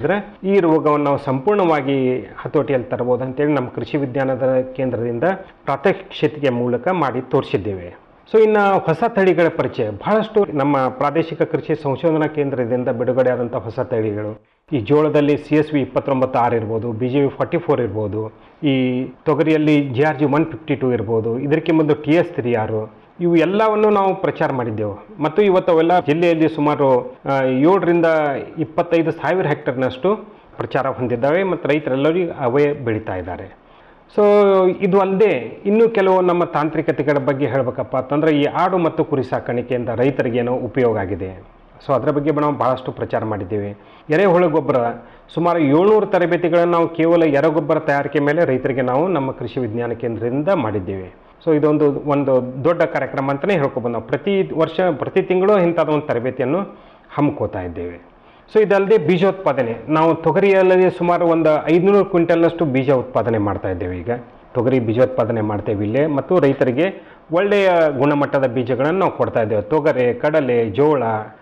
ಇದ್ರೆ ಈ ರೋಗವನ್ನು ನಾವು ಸಂಪೂರ್ಣವಾಗಿ ಹತೋಟಿಯಲ್ಲಿ ತರಬಹುದು ಅಂತೇಳಿ ನಮ್ಮ ಕೃಷಿ ವಿಜ್ಞಾನದ ಕೇಂದ್ರದಿಂದ ಪ್ರಾತ್ಯಕ್ಷಿಕೆ ಮೂಲಕ ಮಾಡಿ ತೋರಿಸಿದ್ದೇವೆ ಸೊ ಇನ್ನು ಹೊಸ ತಳಿಗಳ ಪರಿಚಯ ಬಹಳಷ್ಟು ನಮ್ಮ ಪ್ರಾದೇಶಿಕ ಕೃಷಿ ಸಂಶೋಧನಾ ಕೇಂದ್ರದಿಂದ ಬಿಡುಗಡೆ ಆದಂಥ ಹೊಸ ತಳಿಗಳು ಈ ಜೋಳದಲ್ಲಿ ಸಿ ಎಸ್ ವಿ ಇಪ್ಪತ್ತೊಂಬತ್ತು ಆರ್ ಇರ್ಬೋದು B J V forty four ಇರ್ಬೋದು ಈ ತೊಗರಿಯಲ್ಲಿ G R G one fifty two ಇರ್ಬೋದು ಇದಕ್ಕೆ ಮುಂದೆ ಟಿ ಎಸ್ ತ್ರೀ ಆರು ಇವು ಎಲ್ಲವನ್ನು ನಾವು ಪ್ರಚಾರ ಮಾಡಿದ್ದೆವು ಮತ್ತು ಇವತ್ತು ಅವೆಲ್ಲ ಜಿಲ್ಲೆಯಲ್ಲಿ ಸುಮಾರು ಆ, ಏಳರಿಂದ ಇಪ್ಪತ್ತೈದು ಸಾವಿರ ಹೆಕ್ಟರ್ನಷ್ಟು ಪ್ರಚಾರ ಹೊಂದಿದ್ದಾವೆ ಮತ್ತು ರೈತರೆಲ್ಲರಿಗೂ ಅವೇ ಬೆಳೀತಾ ಇದ್ದಾರೆ ಸೊ ಇದು ಅಲ್ಲದೆ ಇನ್ನೂ ಕೆಲವು ನಮ್ಮ ತಾಂತ್ರಿಕತೆಗಳ ಬಗ್ಗೆ ಹೇಳಬೇಕಪ್ಪ ಅಂತಂದರೆ ಈ ಆಡು ಮತ್ತು ಕುರಿ ಸಾಕಾಣಿಕೆಯಿಂದ ರೈತರಿಗೇನೋ ಉಪಯೋಗ ಆಗಿದೆ ಸೊ ಅದರ ಬಗ್ಗೆ ನಾವು ಭಾಳಷ್ಟು ಪ್ರಚಾರ ಮಾಡಿದ್ದೇವೆ ಎರೆಹುಳು ಗೊಬ್ಬರ ಸುಮಾರು ಏಳ್ನೂರು ತರಬೇತಿಗಳನ್ನು ನಾವು ಕೇವಲ ಎರೆಗೊಬ್ಬರ ತಯಾರಿಕೆ ಮೇಲೆ ರೈತರಿಗೆ ನಾವು ನಮ್ಮ ಕೃಷಿ ವಿಜ್ಞಾನ ಕೇಂದ್ರದಿಂದ ಮಾಡಿದ್ದೇವೆ ಸೊ ಇದೊಂದು ಒಂದು ದೊಡ್ಡ ಕಾರ್ಯಕ್ರಮ ಅಂತಲೇ ಹೇಳ್ಕೊಬೋದು ನಾವು ಪ್ರತಿ ವರ್ಷ ಪ್ರತಿ ತಿಂಗಳು ಇಂಥದ್ದು ಒಂದು ತರಬೇತಿಯನ್ನು ಹಮ್ಮಿಕೋತಾ ಇದ್ದೇವೆ ಸೊ ಇದಲ್ಲದೆ ಬೀಜೋತ್ಪಾದನೆ ನಾವು ತೊಗರಿಯಲ್ಲಿ ಸುಮಾರು ಒಂದು ಐದುನೂರು ಕ್ವಿಂಟಲ್ನಷ್ಟು ಬೀಜ ಉತ್ಪಾದನೆ ಮಾಡ್ತಾ ಇದ್ದೇವೆ ಈಗ ತೊಗರಿ ಬೀಜೋತ್ಪಾದನೆ ಮಾಡ್ತೇವೆ ಇಲ್ಲೇ ಮತ್ತು ರೈತರಿಗೆ ಒಳ್ಳೆಯ ಗುಣಮಟ್ಟದ ಬೀಜಗಳನ್ನು ನಾವು ಕೊಡ್ತಾ ಇದ್ದೇವೆ ತೊಗರೆ ಕಡಲೆ ಜೋಳ